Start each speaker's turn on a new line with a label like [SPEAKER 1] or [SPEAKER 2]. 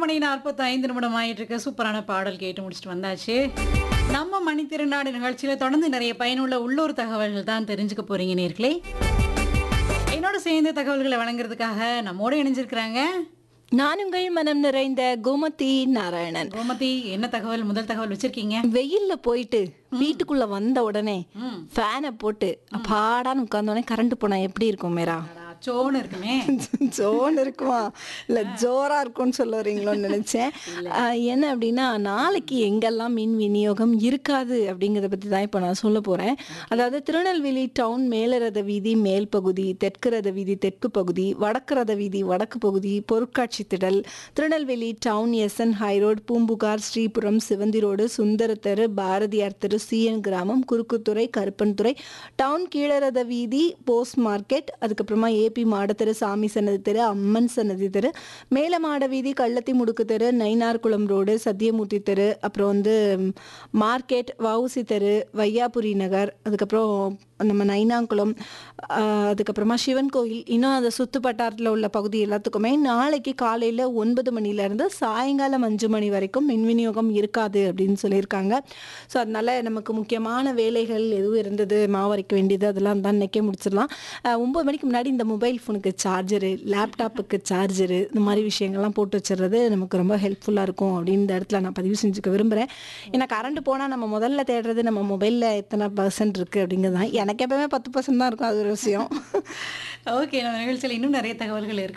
[SPEAKER 1] மணி நாற்பத்தி ஐந்து நிமிடம் ஆயிட்டு இருக்க சூப்பரான பாடல் கேட்டு முடிச்சுட்டு வந்தாச்சு நம்ம மணித்திருநாடு நிகழ்ச்சியில தொடர்ந்து நிறைய பயனுள்ள உள்ளூர் தகவல்கள் தான் தெரிஞ்சுக்க போறீங்க நேர்களே என்னோட சேர்ந்து தகவல்களை வழங்குறதுக்காக நம்மோட இணைஞ்சிருக்கிறாங்க
[SPEAKER 2] நான் உங்கள் மனம் நிறைந்த கோமதி நாராயணன்
[SPEAKER 1] கோமதி என்ன தகவல் முதல் தகவல் வச்சிருக்கீங்க
[SPEAKER 2] வெயில்ல போயிட்டு வீட்டுக்குள்ள வந்த உடனே
[SPEAKER 1] ம்
[SPEAKER 2] ஃபேனை போட்டு அப்பாடான்னு உட்கார்ந்த உடனே கரண்ட் போனா எப்படி இருக்கும் மேரா
[SPEAKER 1] அடடா, சோன்னு இருக்குமே
[SPEAKER 2] ஜோன்னு இருக்குமா இல்ல ஜோரா இருக்கும்னு சொல்ல வரீங்களோன்னு நினைச்சேன் ஆஹ் என்ன அப்படின்னா நாளைக்கு எங்கெல்லாம் மின் விநியோகம் இருக்காது அப்படிங்கறத பத்தி தான் இப்போ நான் சொல்ல போறேன் அதாவது திருநெல்வேலி டவுன் மேலரத வீதி மேல் பகுதி தெற்கு ரத வீதி தெற்கு பகுதி வடக்கு ரத வீதி வடக்கு பகுதி பொருட்காட்சி திடல் Tirunelveli town SN high road Poompuhar Sripuram Sivanthi road Sundara தெரு பாரதியார் தெரு சிஎன் கிராமம் குறுக்குத்துறை கருப்பன்துறை டவுன் கீழரத வீதி போஸ்ட் மார்க்கெட் அதுக்கப்புறமா ஏபி மாடத்தெரு சாமி சன்னதி தெரு அம்மன் சன்னதி தெரு மேலமாட வீதி கள்ளத்தி முடுக்கு தெரு நயினார்குளம் ரோடு சத்தியமூர்த்தி தெரு அப்புறம் வந்து ம், மார்க்கெட் வவுசி தெரு வையாபுரி நகர் அதுக்கப்புறம் நம்ம நைனாங்குளம் ஆஹ், அதுக்கப்புறமா சிவன் கோயில் இன்னும் அந்த சுத்து வட்டாரத்தில் உள்ள பகுதி எல்லாத்துக்குமே நாளைக்கு காலையில் ஒன்பது மணிலேருந்து சாயங்காலம் அஞ்சு மணி வரைக்கும் மின் விநியோகம் இருக்காது அப்படின்னு சொல்லியிருக்காங்க ஸோ அதனால நமக்கு முக்கியமான வேலைகள் எதுவும் இருந்தது மாவரைக்க வேண்டியது அதெல்லாம் தான் இன்னைக்கே முடிச்சிடலாம் ஆஹ், ஒன்பது மணிக்கு முன்னாடி இந்த மொபைல் ஃபோனுக்கு சார்ஜரு லேப்டாப்புக்கு சார்ஜரு இந்த மாதிரி விஷயங்கள்லாம் போட்டு வச்சுறது நமக்கு ரொம்ப ஹெல்ப்ஃபுல்லாக இருக்கும் அப்படின்னு இந்த இடத்துல நான் பதிவு செஞ்சுக்க விரும்புகிறேன் ஏன்னா கரண்ட் போனால் நம்ம முதல்ல தேடுறது நம்ம மொபைலில் எத்தனை பர்சன்ட் இருக்குது அப்படிங்கிறது தான் எனக்கு எப்பவுமே பத்து பர்சன்ட் தான் இருக்கும் அது ஒரு விஷயம்
[SPEAKER 1] ஓகே நம்ம நிகழ்ச்சியில் இன்னும் நிறைய தகவல்கள் இருக்கு